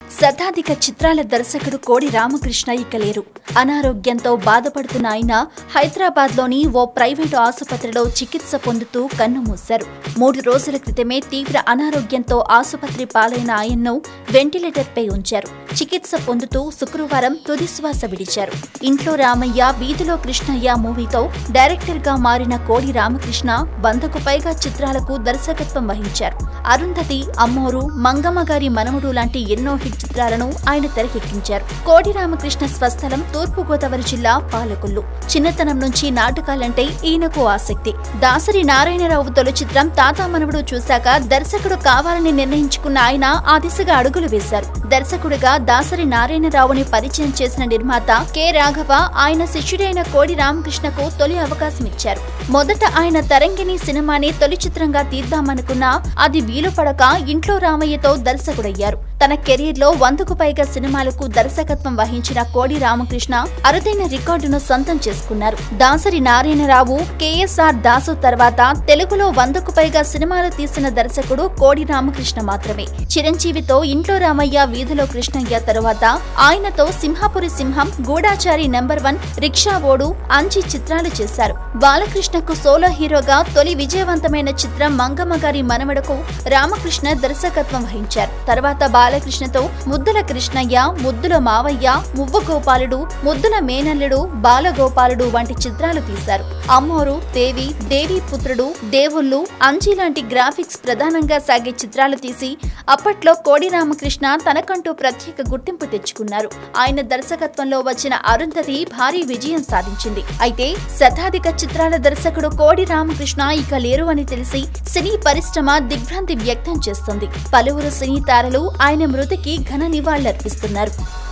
శతాధిక చిత్రాల దర్శకుడు కోడి రామకృష్ణ ఇక లేరు అనారోగ్యంతో బాధపడుతున్న ఆయన హైదరాబాద్లోని ఓ ప్రైవేటు ఆసుపత్రిలో చికిత్స పొందుతూ కన్నుమూశారు మూడు రోజుల క్రితమే తీవ్ర అనారోగ్యంతో ఆసుపత్రి పాలైన ఆయన్ను వెంటిలేటర్పై ఉంచారు చికిత్స పొందుతూ శుక్రవారం తుదిశ్వాస విడిచారు ఇంట్లో రామయ్య వీధిలో కృష్ణయ్య మూవీతో డైరెక్టర్ గా మారిన కోడి రామకృష్ణ వందకు పైగా చిత్రాలకు దర్శకత్వం వహించారు అరుంధతి అమ్మోరు మంగమ్మ గారి మనముడు లాంటి ఎన్నో హిట్ చిత్రాలను ఆయన తెరకెక్కించారు కోడి రామకృష్ణ స్వస్థలం తూర్పు గోదావరి జిల్లా పాలకొల్లు చిన్నతనం నుంచి నాటకాలంటే ఈయనకు ఆసక్తి దాసరి నారాయణరావు తొలి చిత్రం తాతా మనవడు చూశాక దర్శకుడు కావాలని నిర్ణయించుకున్న ఆయన ఆ దిశగా అడుగులు వేశారు దర్శకుడిగా దాసరి నారాయణరావుని పరిచయం చేసిన నిర్మాత కె రాఘవ ఆయన శిష్యుడైన కోడి రామకృష్ణకు తొలి అవకాశం ఇచ్చారు మొదట ఆయన తరంగిణి సినిమాని తొలి చిత్రంగా తీద్దామనుకున్నా అది వీలు పడక ఇంట్లో రామయ్యతో దర్శకుడయ్యారు తన కెరీర్ లో వందకు పైగా సినిమాలకు దర్శకత్వం వహించిన కోడి రామకృష్ణ అరుదైన రికార్డును సొంతం చేసుకున్నారు దాసరి నారాయణరావు కేఎస్ఆర్ దాసు తర్వాత తెలుగులో వందకు పైగా సినిమాలు తీసిన దర్శకుడు కోడి రామకృష్ణ మాత్రమే చిరంజీవితో ఇంట్లో రామయ్య వీధిలో కృష్ణయ్య తరువాత ఆయనతో సింహాపురి సింహం గూఢాచారి నెంబర్ వన్ రిక్షా ఓడు అంచి చిత్రాలు చేశారు బాలకృష్ణకు సోలో హీరోగా తొలి విజయవంతమైన చిత్రం మంగమ్మ గారి మనవడకు రామకృష్ణ దర్శకత్వం వహించారు తర్వాత బాలకృష్ణతో ముద్దుల కృష్ణయ్య ముద్దుల మావయ్య మువ్వ గోపాలుడు ముద్దుల మేనల్లుడు బాలగోపాలుడు వంటి చిత్రాలు తీశారు అమ్మోరు దేవి దేవి పుత్రుడు దేవుళ్ళు అంజీ లాంటి గ్రాఫిక్స్ ప్రధానంగా సాగే చిత్రాలు తీసి అప్పట్లో కోడి రామకృష్ణ తనకంటూ ప్రత్యేక గుర్తింపు తెచ్చుకున్నారు ఆయన దర్శకత్వంలో వచ్చిన అరుంధతి భారీ విజయం సాధించింది అయితే శతాధిక చిత్రాల దర్శకుడు కోడి రామకృష్ణ ఇక లేరు అని తెలిసి సినీ పరిశ్రమ దిగ్భ్రాంతి వ్యక్తం చేస్తుంది పలువురు సినీ తారలు ఆయన మృతికి ఘన నివాళులర్పిస్తున్నారు